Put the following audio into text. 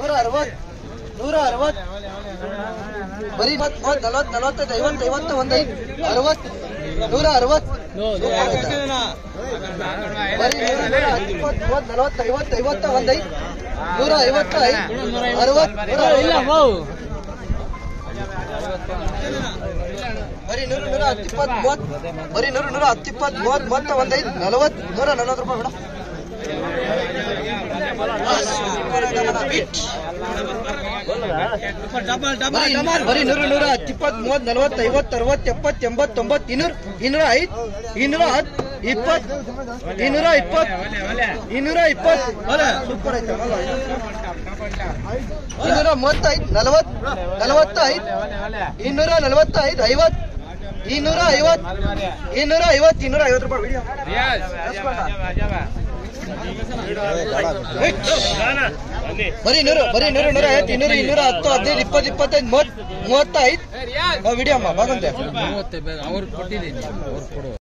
ನೂರ ಅರವತ್ ನೂರ ಅರವತ್ ಬರೀ ಮತ್ ಮತ್ ನಲವತ್ ನಲವತ್ತೈದು ಐವತ್ತು ಐವತ್ತು ಒಂದೈದು ಅರವತ್ ನೂರ ಅರವತ್ ಬರೀ ನೂರ ನೂರ ಹತ್ತು ಇಪ್ಪತ್ತು ಮೂವತ್ತು ನಲವತ್ತು ಐವತ್ತು ಐವತ್ತು ಒಂದೈದು ನೂರ ಐವತ್ತು ಐದು ಅರವತ್ ನೂರ ಇಲ್ಲ ಬರೀ ನೂರು ನೂರ ಹತ್ತು ಇಪ್ಪತ್ತು ಮೂವತ್ತು ಬರೀ ನೂರು ನೂರ ಹತ್ತು ಇಪ್ಪತ್ತು ಮೂವತ್ತು ಮೂವತ್ತ ಒಂದೈದು ನಲವತ್ತು ನೂರ ನಲವತ್ತು ರೂಪಾಯಿ ಮೇಡಮ್ ಬರೀ ನೂರು ನೂರ ಹತ್ತು ಇಪ್ಪತ್ತು ಮೂವತ್ತು ನಲವತ್ತು ಐವತ್ತು ಅರವತ್ತು ಎಪ್ಪತ್ತು ಎಂಬತ್ತು ತೊಂಬತ್ತು ಇನ್ನೂರು ಇನ್ನೂರ ಐದು ಇನ್ನೂರ ಹತ್ತು ಇಪ್ಪತ್ತು ಇನ್ನೂರ ಇಪ್ಪತ್ತು ಇನ್ನೂರ ಇಪ್ಪತ್ತು ಸೂಪರ್ ಐತೆ ಇನ್ನೂರ ಮೂವತ್ತೈದು ನಲವತ್ತು ನಲವತ್ತೈದು ಇನ್ನೂರ ನಲವತ್ತೈದು ಐವತ್ತು ಇನ್ನೂರ ಐವತ್ತು ಇನ್ನೂರ ಐವತ್ತು ಇನ್ನೂರ ಐವತ್ತು ರೂಪಾಯಿ ವಿಡಿಯೋ ಬರೀ ನೂರು ಬರೀ ನೂರು ನೂರ ಐವತ್ತು ಇನ್ನೂರು ಇನ್ನೂರ ಹತ್ತು ಹದಿನೈದು ಇಪ್ಪತ್ತು ಇಪ್ಪತ್ತೈದು ಮೂವತ್ತು ಮೂವತ್ತೈದು ವಿಡಿಯೋ ಅಮ್ಮ ಬಾಗಂತೆ ಮೂವತ್ತೈದು ಅವ್ರು ಕೊಟ್ಟಿದ್ದೀನಿ ಅವ್ರು ಕೊಡು